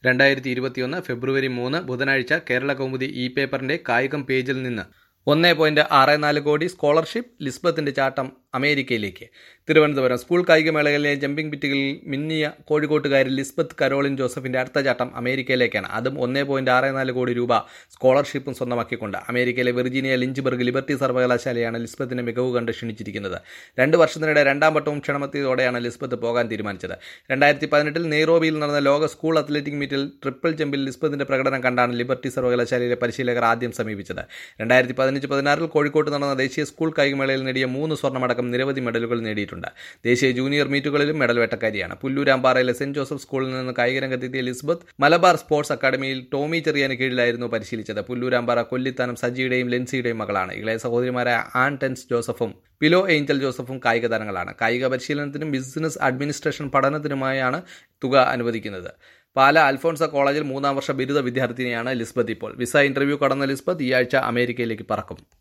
രണ്ടായിരത്തി ഇരുപത്തിയൊന്ന് ഫെബ്രുവരി മൂന്ന് ബുധനാഴ്ച കേരള കൗമുദി ഇ പേപ്പറിന്റെ കായികം പേജിൽ നിന്ന് ഒന്ന് പോയിന്റ് ആറ് നാല് കോടി സ്കോളർഷിപ്പ് ലിസ്ബത്തിന്റെ ചാട്ടം അമേരിക്കയിലേക്ക് തിരുവനന്തപുരം സ്കൂൾ കായികമേളകളിലെ ജമ്പിംഗ് ബിറ്റുകളിൽ മിന്നിയ കോഴിക്കോട്ടുകാരി ലിസ്ബത്ത് കരോളിൻ ജോസഫിന്റെ അടുത്ത ചാട്ടം അമേരിക്കയിലേക്കാണ് അതും ഒന്നേ പോയിന്റ് ആറ് നാല് കോടി രൂപ സ്കോളർഷിപ്പും സ്വന്തമാക്കിക്കൊണ്ട് അമേരിക്കയിലെ വെർജീനിയ ലിഞ്ചബർഗ് ലിബർട്ടി സർവകലാശാലയാണ് ലിസ്ബത്തിന്റെ മികവ് കണ്ട് ക്ഷണിച്ചിരിക്കുന്നത് രണ്ട് വർഷത്തിനിടെ രണ്ടാം വട്ടവും ക്ഷണമെത്തിയതോടെയാണ് ലിസ്ബത്ത് പോകാൻ തീരുമാനിച്ചത് രണ്ടായിരത്തി പതിനെട്ടിൽ നെയ്റോബിയിൽ നടന്ന ലോക സ്കൂൾ അത്ലറ്റിക് മീറ്റിൽ ട്രിപ്പിൾ ജമ്പിൽ ലിസ്ബത്തിന്റെ പ്രകടനം കണ്ടാണ് ലിബർട്ടി സർവകലാശാലയിലെ പരിശീലകർ ആദ്യം സമീപിച്ചത് രണ്ടായിരത്തി പതിനഞ്ച് പതിനാറിൽ കോഴിക്കോട്ട് നടന്ന ദേശീയ സ്കൂൾ കായികമേളയിൽ നേടിയ മൂന്ന് സ്വർണ്ണമടക്കം നിരവധി മെഡലുകൾ നേടിയിട്ടുണ്ട് ദേശീയ ജൂനിയർ മീറ്റുകളിലും മെഡൽ വേട്ടക്കാരിയാണ് പുല്ലൂരാമ്പാറയിലെ സെന്റ് ജോസഫ് സ്കൂളിൽ നിന്ന് കായിക രംഗത്തെത്തിയ ലിസ്ബത്ത് മലബാർ സ്പോർട്സ് അക്കാദമിയിൽ ടോമി ചെറിയാന് കീഴിലായിരുന്നു പരിശീലിച്ചത് പുല്ലൂരാമ്പാറ കൊല്ലിത്താനം സജിയുടെയും ലെൻസിയുടെയും മകളാണ് ഇളയ സഹോദരിമാരായ ആൻ ടെൻസ് ജോസഫും പിലോ ഏഞ്ചൽ ജോസഫും കായിക താരങ്ങളാണ് കായിക പരിശീലനത്തിനും ബിസിനസ് അഡ്മിനിസ്ട്രേഷൻ പഠനത്തിനുമായാണ് തുക അനുവദിക്കുന്നത് പാല അൽഫോൺസ കോളേജിൽ മൂന്നാം വർഷ ബിരുദ വിദ്യാർത്ഥിനിയാണ് ലിസ്ബത്ത് ഇപ്പോൾ വിസ ഇന്റർവ്യൂ കടന്ന ലിസ്ബത്ത് ഈ ആഴ്ച അമേരിക്കയിലേക്ക് പറക്കും